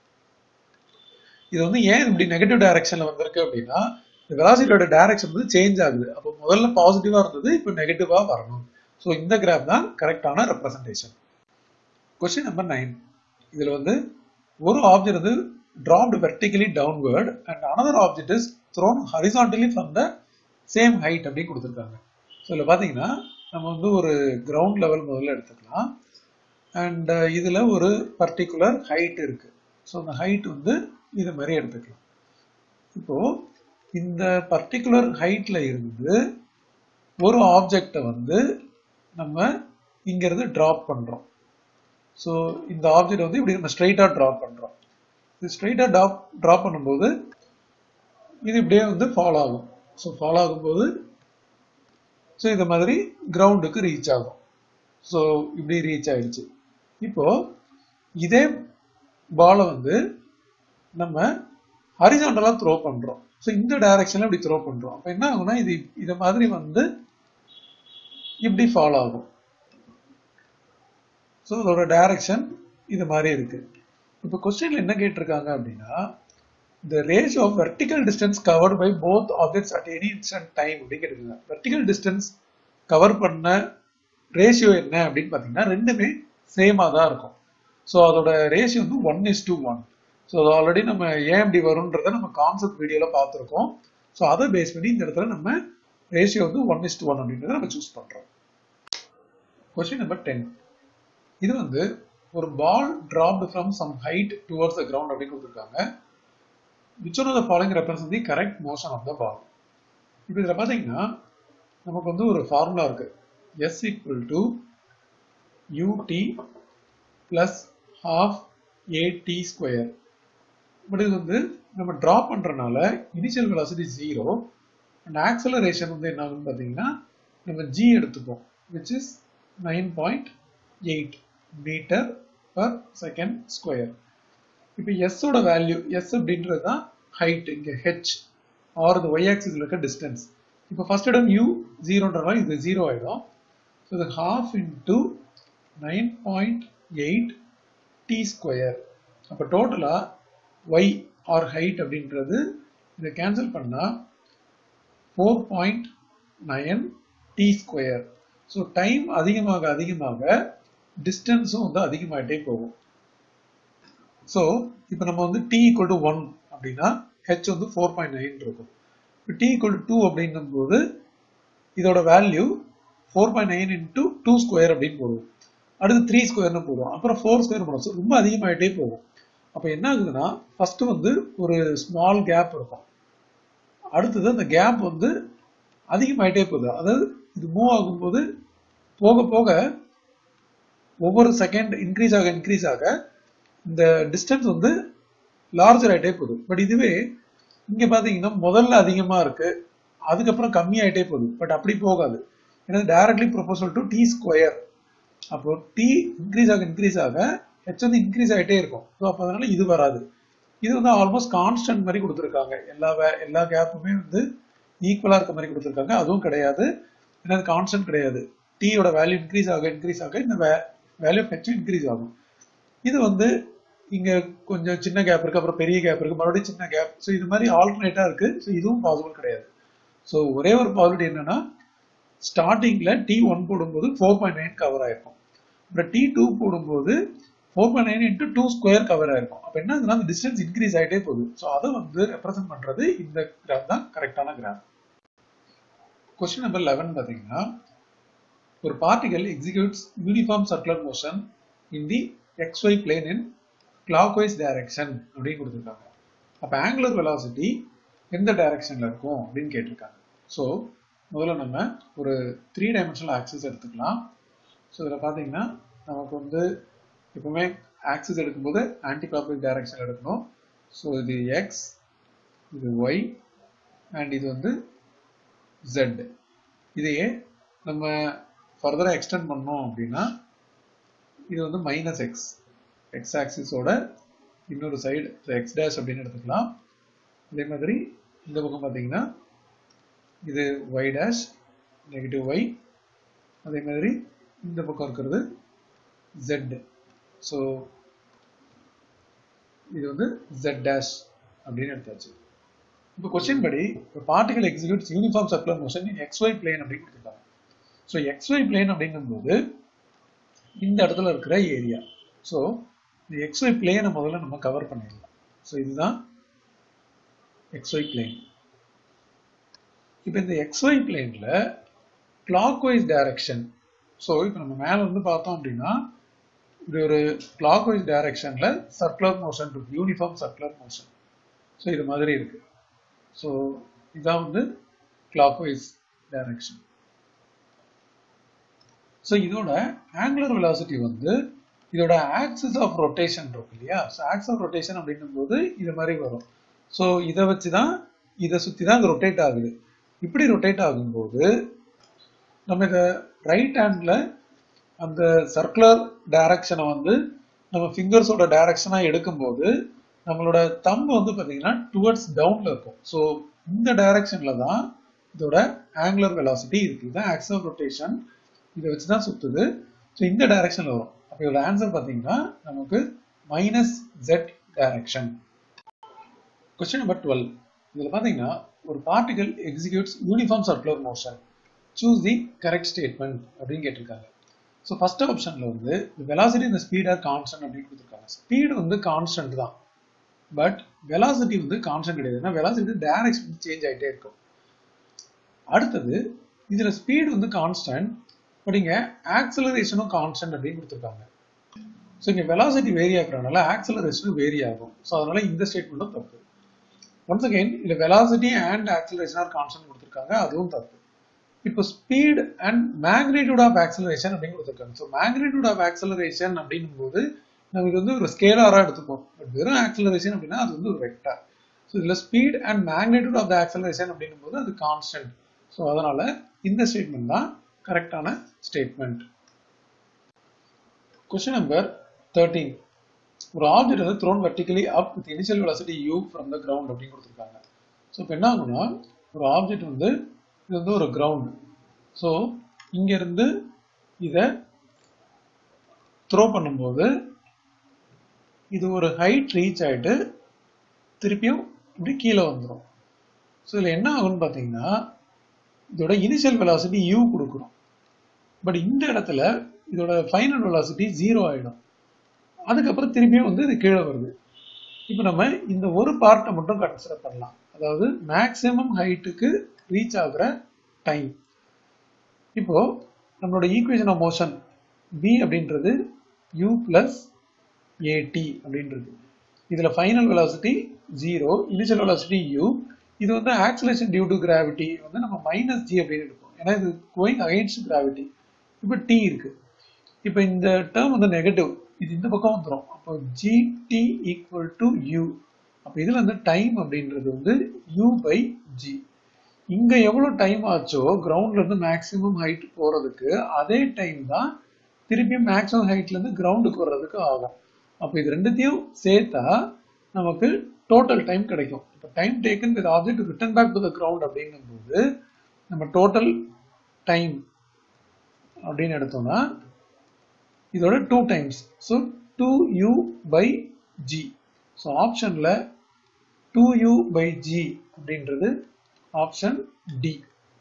[SPEAKER 1] இது வந்து ஏன் இப்படி நெகட்டிவ் டைரக்ஷன்ல வந்திருக்கு அப்படின்னா இந்த வெலாசிட்டியோட டைரக்ஷன் வந்து சேஞ்ச் ஆகுது அப்போ முதல்ல பாசிட்டிவா இருந்தது இப்போ நெகட்டிவா வரணும் ஸோ இந்த கிராஃப் தான் கரெக்டான ரெப்ரசன்டேஷன் கொஸ்டின் நம்பர் நைன் இதில் வந்து ஒரு ஆப்ஜெக்ட் வந்து dropped vertically downward and another object is thrown horizontally from the same height அப்படின்னு கொடுத்துருக்காங்க ஸோ இதில் பார்த்தீங்கன்னா நம்ம வந்து ஒரு கிரவுண்ட் லெவல் முதல்ல எடுத்துக்கலாம் அண்ட் இதில் ஒரு பர்டிகுலர் ஹைட் இருக்கு ஸோ அந்த ஹைட் வந்து இது மாதிரி எடுத்துக்கலாம் இப்போ இந்த பர்டிகுலர் ஹைட்ல இருந்து ஒரு ஆப்ஜெக்டை வந்து நம்ம இங்கிருந்து ட்ராப் பண்றோம் ஸோ இந்த ஆப்ஜெக்ட் வந்து இப்படி நம்ம ஸ்ட்ரைட்டா ட்ராப் பண்றோம் இது ஸ்ட்ரைட்டா ட்ராப் ட்ராப் பண்ணும்போது இது இப்படியே வந்து ஃபாலோ ஆகும் ஸோ ஃபாலோ ஆகும்போது ஸோ இந்த மாதிரி கிரவுண்டுக்கு ரீச் ஆகும் ஸோ இப்படி ரீச் ஆயிடுச்சு இப்போ இதே பாலை வந்து நம்ம ஹரிசாண்டலாக த்ரோ பண்றோம் ஸோ இந்த டைரக்ஷன்ல இப்படி த்ரோ பண்றோம் அப்போ என்ன ஆகும்னா இது இதை மாதிரி வந்து இப்படி ஃபாலோ ஆகும் ஸோ அதோட டைரக்ஷன் இது மாதிரி இருக்கு இப்போ கொஸ்டின்ல என்ன கேட்டிருக்காங்க அப்படின்னா the ratio of vertical distance covered by both objects at any instant time அப்படின்னு கேட்டிருக்காங்க vertical distance கவர் பண்ண ரேஷியோ என்ன அப்படின்னு பார்த்தீங்கன்னா ரெண்டுமே சேமாக தான் இருக்கும் ஸோ அதோட ரேஷியோ வந்து one is to one so அது ஆல்ரெடி நம்ம ஏன் இப்படி வரும்ன்றத நம்ம கான்செப்ட் வீடியோவில் பார்த்துருக்கோம் ஸோ அதை பேஸ் பண்ணி இந்த இடத்துல நம்ம ரேஷியோ வந்து ஒன் இஸ் டு ஒன் அப்படின்றத நம்ம சூஸ் பண்ணுறோம் கொஸ்டின் நம்பர் டென் இது வந்து ஒரு ball dropped from some height towards the ground அப்படின்னு கொடுத்துருக்காங்க which one of the following represent the correct motion of the ball இப்போ இதில் பார்த்தீங்கன்னா நமக்கு வந்து ஒரு ஃபார்முலா இருக்கு S equal to u t plus half AD square but இது வந்து நம்ம ட்ராப் பண்ணுறனால initial velocity zero and acceleration வந்து என்ன ஆகுன்னு பார்த்தீங்கன்னா நம்ம ஜி எடுத்துப்போம் which is nine point eight metre per second square இப்போ எஸ்ஸோட வேல்யூ எஸ் அப்படின்றது தான் ஹைட் இங்கே ஹெச் ஆர் இந்த ஒய் ஆக்சிஸில் இருக்க டிஸ்டன்ஸ் இப்போ ஃபர்ஸ்ட் இடம் யூ ஜீரோன்றனால இது ஜீரோ ஆகிடும் ஸோ இது half into nine point eight T square அப்போ டோட்டலாக ஒய் ஆர் ஹைட் அப்படின்றது இதை கேன்சல் பண்ணால் four point nine T square so time அதிகமாக அதிகமாக டிஸ்டன்ஸும் வந்து அதிகமாகிட்டே போகும் ஸோ இப்போ நம்ம வந்து டி ஈக்குவல் டு ஒன் அப்படின்னா ஹெச் வந்து ஃபோர் பாயிண்ட் நைன் இருக்கும் இப்போ டி ஈக்குவல் டு டூ அப்படின்னும் போது இதோட value four point nine into two square அப்படின்னு போடுவோம் அடுத்து த்ரீ ஸ்கொயர்னு போடுவோம் அப்புறம் ஃபோர் ஸ்கொயர் போடுவோம் ஸோ ரொம்ப அதிகமாகிட்டே போகும் அப்போ என்ன ஆகுதுன்னா ஃபர்ஸ்ட் வந்து ஒரு ஸ்மால் கேப் இருக்கும் அடுத்தது அந்த கேப் வந்து அதிகமாயிட்டே போகுது அதாவது இது மூவ் ஆகும்போது போக போக ஒவ்வொரு செகண்ட் இன்க்ரீஸ் ஆக இன்க்ரீஸ் ஆக இந்த டிஸ்டன்ஸ் வந்து லார்ஜர் ஆகிட்டே போகுது பட் இதுவே இங்க பாத்தீங்கன்னா முதல்ல அதிகமா இருக்கு அதுக்கப்புறம் கம்மி ஆயிட்டே போகுது பட் அப்படி போகாது ஏன்னா directly proposal to T square அப்போ டி இன்க்ரீஸ் ஆக இன்க்ரீஸ் ஆக ஹெச் வந்து இன்க்ரீஸ் ஆகிட்டே இருக்கும் ஸோ அப்போ அதனால இது வராது இது வந்து ஆல்மோஸ்ட் கான்ஸ்டன்ட் மாதிரி கொடுத்துருக்காங்க எல்லா வே எல்லா கேப்புமே வந்து ஈக்குவலாக இருக்க மாதிரி கொடுத்துருக்காங்க அதுவும் கிடையாது ஏன்னா அது கான்ஸ்டன்ட் கிடையாது டீயோட வேல்யூ இன்க்ரீஸ் ஆக இன்க்ரீஸ் ஆக இந்த வேல்யூ ஹெச் இன்க்ரீஸ் ஆகும் இது வந்து இங்க கொஞ்சம் சின்ன கேப் இருக்கு அப்புறம் பெரிய கேப் இருக்கு மறுபடியும் சின்ன கேப் ஸோ இது மாதிரி ஆல்டர்னேட்டா இருக்கு ஸோ இதுவும் பாசிபிள் கிடையாது ஸோ ஒரே ஒரு பாசிபிலிட்டி என்னன்னா ஸ்டார்டிங்ல டி ஒன் போடும்போது ஃபோர் பாயிண்ட் நைன் கவர் ஆயிருக்கும் அப்புறம் டி டூ போடும்போது four point nine into two square cover ஆயிருக்கும் அப்போ என்ன ஆகுதுன்னா அந்த டிஸ்டன்ஸ் இன்க்ரீஸ் ஆகிட்டே போகுது ஸோ அதை வந்து ரெப்ரசென்ட் பண்றது இந்த கிராஃப் தான் கரெக்டான கிராஃப் கொஸ்டின் நம்பர் லெவன் பார்த்தீங்கன்னா ஒரு particle executes uniform circular motion in the xy plane in clockwise direction அப்படின்னு கொடுத்துருக்காங்க அப்போ ஆங்குலர் வெலாசிட்டி எந்த டைரக்ஷன்ல இருக்கும் அப்படின்னு கேட்டிருக்காங்க ஸோ முதல்ல நம்ம ஒரு த்ரீ டைமென்ஷனல் ஆக்சிஸ் எடுத்துக்கலாம் ஸோ இதில் பார்த்தீங்கன்னா நமக்கு வந்து எப்பவுமே ஆக்சிஸ் எடுக்கும்போது ஆன்டி கிளாக்வைஸ் டைரக்ஷன் எடுக்கணும் ஸோ இது எக்ஸ் இது ஒய் அண்ட் இது வந்து ஜெட் இதையே நம்ம ஃபர்தராக எக்ஸ்டெண்ட் பண்ணோம் அப்படின்னா இது வந்து மைனஸ் எக்ஸ் எக்ஸ் ஆக்சிஸோட இன்னொரு சைடு எக்ஸ் டேஷ் அப்படின்னு எடுத்துக்கலாம் அதே மாதிரி இந்த பக்கம் பார்த்தீங்கன்னா இது ஒய் டேஷ் நெகட்டிவ் ஒய் அதே மாதிரி இந்த பக்கம் இருக்கிறது ஜெட் ஸோ இது வந்து ஜெட் டேஷ் அப்படின்னு எடுத்தாச்சு இப்போ கொஸ்டின் படி இப்போ particle executes uniform circular motion in X Y plane அப்படின்னு கொடுத்துருக்காங்க ஸோ எக்ஸ்ஒய் பிளேன் அப்படின்னும் போது இந்த இடத்துல இருக்கிற ஏரியா ஸோ இந்த எக்ஸ்ஒய் பிளேனை முதல்ல நம்ம கவர் பண்ணிடலாம் ஸோ இதுதான் எக்ஸ்ஒய் பிளேன் இப்போ இந்த எக்ஸ்ஒய் பிளேன்ல கிளாக் வைஸ் டைரக்ஷன் ஸோ இப்போ நம்ம மேலே வந்து பார்த்தோம் அப்படின்னா இது ஒரு கிளாக் வைஸ் டைரக்ஷன்ல சர்க்குலர் மோஷன் இருக்கு யூனிஃபார்ம் சர்க்குலர் மோஷன் ஸோ இது மாதிரி இருக்கு ஸோ இதான் வந்து கிளாக் வைஸ் டைரக்ஷன் ஸோ இதோட ஆங்குலர் வெலாசிட்டி வந்து இதோட ஆக்சிஸ் ஆஃப் ரொட்டேஷன் இருக்கு இல்லையா ஸோ ஆக்ஸ் ஆஃப் ரொட்டேஷன் அப்படின்னும் போது இது மாதிரி வரும் ஸோ இதை வச்சு தான் இதை சுற்றி தான் இது ரொட்டேட் ஆகுது இப்படி ரொட்டேட் ஆகும்போது நம்ம இதை ரைட் ஹேண்டில் அந்த சர்க்குலர் டைரக்ஷனை வந்து நம்ம ஃபிங்கர்ஸோட டைரக்ஷனாக எடுக்கும்போது நம்மளோட தம் வந்து பார்த்தீங்கன்னா டுவர்ட்ஸ் டவுனில் இருக்கும் ஸோ இந்த டைரக்ஷனில் தான் இதோட ஆங்குலர் வெலாசிட்டி இருக்கு இதுதான் ஆக்ஸ் ஆஃப் ரொட்டேஷன் இதை வச்சு தான் சுத்துது ஸோ இந்த டைரக்ஷனில் வரும் அப்போ இதோட ஆன்சர் பார்த்தீங்கன்னா நமக்கு minus Z direction question number twelve இதில் பார்த்தீங்கன்னா ஒரு particle executes uniform circular motion choose the correct statement அப்படின்னு கேட்டிருக்காங்க ஸோ ஃபர்ஸ்ட் ஆப்ஷனில் வந்து வெலாசிட்டி இந்த ஸ்பீட் ஆர் கான்ஸ்டன்ட் அப்படின்னு கொடுத்துருக்காங்க ஸ்பீடு வந்து கான்ஸ்டன்ட் தான் பட் வெலாசிட்டி வந்து கான்ஸ்டன்ட் கிடையாது ஏன்னா வெலாசிட்டி டைரக்ஷன் சேஞ்ச் ஆகிட்டே இருக்கும் அடுத்தது இதில் ஸ்பீடு வந்து கான்ஸ்டன்ட் பட் இங்கே ஆக்சலரேஷனும் கான்ஸ்டன்ட் அப்படின்னு கொடுத்துருக்காங்க ஸோ இங்கே வெலாசிட்டி வேரி ஆகுறதுனால ஆக்சலரேஷனும் வேரி ஆகும் ஸோ அதனால இந்த ஸ்டேட்மெண்ட்டும் தப்பு ஒன்ஸ் அகைன் இல்லை velocity and acceleration are constant கொடுத்துருக்காங்க அதுவும் தப்பு இப்போ speed and magnitude of acceleration அப்படின்னு கொடுத்துருக்காங்க ஸோ மேக்னிடியூட் ஆஃப் ஆக்சலரேஷன் அப்படின்னும் போது நம்ம இது வந்து ஒரு ஸ்கேலாராக எடுத்துப்போம் பட் வெறும் ஆக்சலரேஷன் அப்படின்னா அது வந்து ஒரு வெக்டார் ஸோ இதில் speed and magnitude of the acceleration அப்படின்னும் போது அது கான்ஸ்டன்ட் ஸோ அதனால இந்த ஸ்டேட்மெண்ட் தான் கரெக்டான ஸ்டேட்மெண்ட் கொஸ்டின் நம்பர் தேர்ட்டீன் ஒரு ஆப்ஜெக்ட் வந்து thrown vertically up with initial velocity U from the ground அப்படின்னு கொடுத்துருக்காங்க ஸோ இப்போ என்ன ஆகும்னா ஒரு ஆப்ஜெக்ட் வந்து இது வந்து ஒரு கிரவுண்ட் ஸோ இங்கேருந்து இதை த்ரோ பண்ணும்போது இது ஒரு ஹைட் ரீச் ஆகிட்டு திருப்பியும் இப்படி கீழே வந்துடும் ஸோ இதில் என்ன ஆகும்னு பார்த்தீங்கன்னா இதோட இனிஷியல் வெலாசிட்டி யூ கொடுக்குறோம் பட் இந்த இடத்துல இதோட ஃபைனல் வெலாசிட்டி ஜீரோ ஆகிடும் அதுக்கப்புறம் திருப்பியும் வந்து இது கீழே வருது இப்போ நம்ம இந்த ஒரு பார்ட்டை மட்டும் கன்சிடர் பண்ணலாம் அதாவது மேக்சிமம் ஹைட்டுக்கு ரீச் ஆகுற டைம் இப்போ நம்மளோட ஈக்குவேஷன் ஆஃப் மோஷன் பி அப்படின்றது யூ பிளஸ் ஏடி அப்படின்றது இதில் final velocity zero initial velocity U இது வந்து ஆக்சலேஷன் டியூ டு கிராவிட்டி வந்து நம்ம மைனஸ் ஜி அப்படின்னு இருக்கும் ஏன்னா இது கோயிங் அகைன்ஸ்ட் கிராவிட்டி இப்போ டி இருக்கு இப்போ இந்த டேர்ம் வந்து நெகட்டிவ் இது இந்த பக்கம் வந்துடும் அப்போ ஜிடி ஈக்குவல் டு யூ அப்போ இதில் வந்து டைம் அப்படின்றது வந்து யூ பை ஜி இங்க எவ்வளவு டைம் ஆச்சோ கிரவுண்ட்ல இருந்து மேக்சிமம் ஹைட் போறதுக்கு அதே டைம் தான் திருப்பியும் மேக்ஸிமம் ஹைட்ல இருந்து கிரவுண்டுக்கு வர்றதுக்கு ஆகும் அப்போ இது ரெண்டுத்தையும் சேர்த்தா நமக்கு டோட்டல் டைம் கிடைக்கும் இப்போ time taken with object return back to the ground அப்படிங்கும்போது நம்ம டோட்டல் டைம் அப்படின்னு எடுத்தோம்னா இதோட two times so two U by G so ஆப்ஷனில் டூ யூ பை ஜி அப்படின்றது option D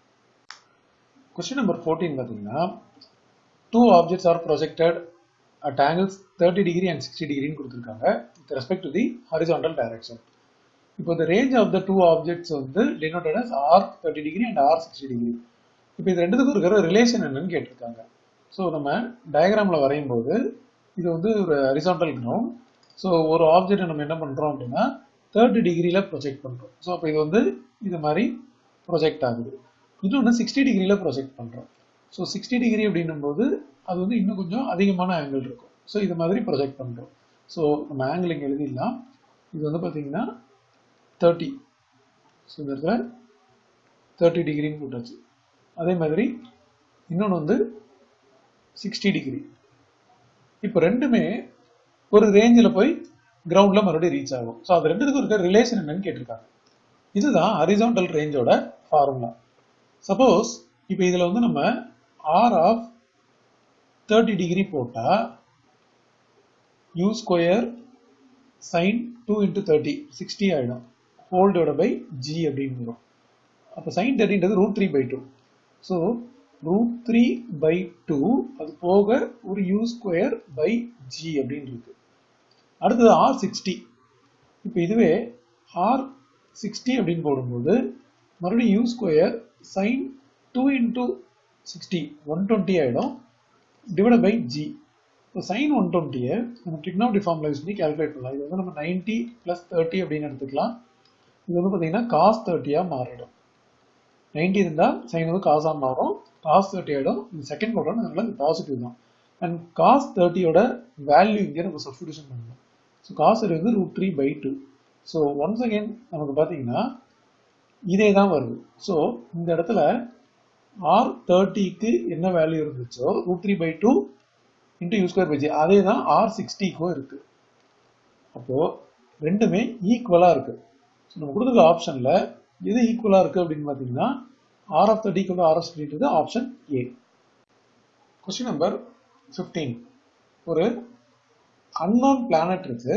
[SPEAKER 1] question number fourteen பார்த்தீங்கன்னா two objects are projected at angles thirty degree and sixty டிகிரின்னு கொடுத்துருக்காங்க with respect to the horizontal direction இப்போ இந்த range of the two objects வந்து denoted as R thirty degree and R sixty degree இப்போ இது ரெண்டுத்துக்கும் இருக்கிற ரிலேஷன் என்னன்னு கேட்டிருக்காங்க ஸோ நம்ம டயக்ராமில் வரையும் போது இது வந்து ஒரு ஹரிசாண்டல் கிரவுண்ட் ஸோ ஒரு ஆப்ஜெக்டை நம்ம என்ன பண்ணுறோம் அப்படின்னா தேர்ட்டி டிகிரியில் ப்ரொஜெக்ட் பண்ணுறோம் ஸோ அப்போ இது வந்து இது மாதிரி ப்ரொஜெக்ட் ஆகுது இன்னொன்று சிக்ஸ்டி டிகிரியில் ப்ரொஜெக்ட் பண்ணுறோம் ஸோ சிக்ஸ்டி டிகிரி அப்படின்னும் போது அது வந்து இன்னும் கொஞ்சம் அதிகமான ஆங்கிள் இருக்கும் ஸோ இது மாதிரி ப்ரொஜெக்ட் பண்ணுறோம் ஸோ நம்ம ஆங்கிள் இங்கே எழுதிடலாம் இது வந்து பார்த்தீங்கன்னா தேர்ட்டி ஸோ இந்த இடத்துல தேர்ட்டி டிகிரின்னு போட்டாச்சு அதே மாதிரி இன்னொன்று வந்து சிக்ஸ்டி டிகிரி இப்போ ரெண்டுமே ஒரு ரேஞ்சில் போய் கிரவுண்டில் மறுபடியும் ரீச் ஆகும் ஸோ அது ரெண்டுத்துக்கும் இருக்க ரிலேஷன் என்னன்னு கேட்டிருக்காங்க இதுதான் ஹரிசாண்டல் ரேஞ்சோட ஃபார்முலா சப்போஸ் இப்போ இதில் வந்து நம்ம ஆர் ஆஃப் தேர்ட்டி டிகிரி போட்டால் U square sine two into thirty sixty ஆகிடும் ஹோல்டோட பை ஜி அப்படின்னு வரும் அப்போ சைன் தேர்ட்டின்றது root three by two so root three by two அது போக ஒரு யூ ஸ்கொயர் பை ஜி அப்படின்னு இருக்கு அடுத்தது ஆர் சிக்ஸ்டி இப்போ இதுவே ஆர் சிக்ஸ்டி அப்படின்னு போடும்போது மறுபடியும் U square sine two into sixty one twenty ஆகிடும் டிவைட் பை ஜி இப்போ சைன் ஒன் டுவெண்ட்டியை நம்ம டிக்னாப்டி ஃபார்முலா யூஸ் பண்ணி கேல்குலேட் பண்ணலாம் இது வந்து நம்ம நைன்ட்டி ப்ளஸ் தேர்ட்டி அப்படின்னு எடுத்துக்கலாம் இது வந்து பார்த்தீங்கன்னா காஸ் தேர்ட்டியாக மாறிடும் நைன்டி இருந்தால் சைன் வந்து காசாக மாறும் காஸ் தேர்ட்டி ஆகிடும் இது செகண்ட் குவார்டர் அதனால இது பாசிட்டிவ் தான் அண்ட் காஸ் தேர்ட்டியோட வேல்யூ இங்கே நம்ம சப்ஸ்டியூஷன் பண்ணணும் ஸோ காஸ் தேர்ட்டி வந்து root three by two so once again நமக்கு பார்த்தீங்கன்னா இதே தான் வருது ஸோ இந்த இடத்துல ஆர் தேர்ட்டிக்கு என்ன வேல்யூ இருந்துச்சோ root three by two into U square by G அதே தான் ஆர் சிக்ஸ்டிக்கும் இருக்கு அப்போ ரெண்டுமே ஈக்குவலாக இருக்கு ஸோ நம்ம கொடுத்துருக்க ஆப்ஷனில் எது ஈக்குவலாக இருக்கு அப்படின்னு பார்த்தீங்கன்னா R of thirty equal R of சிக்ஸ்டின்றது option A question number fifteen ஒரு அன்னோன் பிளானட் இருக்கு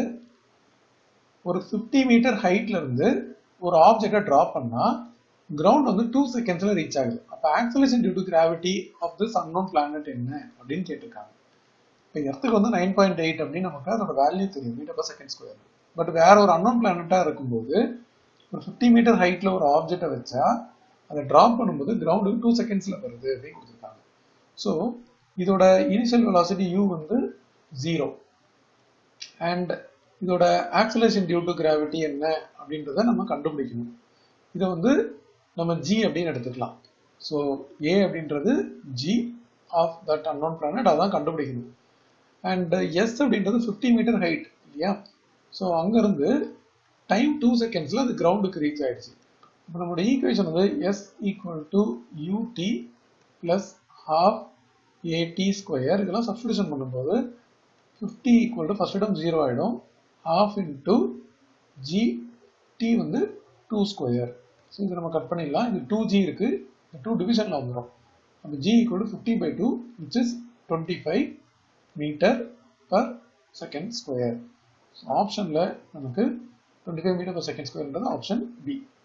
[SPEAKER 1] ஒரு ஃபிஃப்டி மீட்டர் ஹைட்ல இருந்து ஒரு ஆப்ஜெக்டை ட்ராப் பண்ணா கிரவுண்ட் வந்து டூ செகண்ட்ஸ்ல ரீச் ஆகுது அப்போ acceleration due to gravity of this unknown planet என்ன அப்படின்னு கேட்டிருக்காங்க இப்போ எர்த்துக்கு வந்து நைன் பாயிண்ட் எயிட் அப்படின்னு நமக்கு அதோட வேல்யூ தெரியும் metre per second square but வேற ஒரு அன்னோன் பிளானட்டா இருக்கும்போது ஒரு ஃபிஃப்டி மீட்டர் ஹைட்ல ஒரு ஆப்ஜெக்டை வச்சா அதை ட்ராப் பண்ணும்போது கிரவுண்டுக்கு டூ செகண்ட்ஸ்ல வருது அப்படின்னு கொடுத்துருக்காங்க ஸோ இதோட இனிஷியல் வெலாசிட்டி யூ வந்து ஜீரோ அண்ட் இதோட ஆக்சலேஷன் டியூ டு கிராவிட்டி என்ன அப்படின்றத நம்ம கண்டுபிடிக்கணும் இதை வந்து நம்ம ஜி அப்படின்னு எடுத்துக்கலாம் ஸோ ஏ அப்படின்றது G of that unknown planet அதான் கண்டுபிடிக்கணும் அண்ட் எஸ் அப்படின்றது ஃபிஃப்டி மீட்டர் ஹைட் இல்லையா ஸோ அங்கேருந்து டைம் டூ செகண்ட்ஸில் அது கிரவுண்டுக்கு ரீச் ஆயிடுச்சு இப்போ நம்மளோட ஈக்குவேஷன் வந்து S equal to U T plus half AD square இதெல்லாம் சப்ஸ்டியூஷன் பண்ணும்போது ஃபிஃப்டி ஈக்குவல் டு ஃபர்ஸ்ட் இடம் ஜீரோ ஆகிடும் ஹாஃப் இன்டூ ஜி டி வந்து டூ ஸ்கொயர் ஸோ இதை நம்ம கட் பண்ணிடலாம் இது டூ ஜி இருக்கு டூ டிவிஷனில் வந்துடும் அப்போ G equal to fifty by two which is twenty five metre per second square ஆப்ஷனில் நமக்கு twenty five metre per second ஸ்கொயர்ன்றது ஆப்ஷன் பி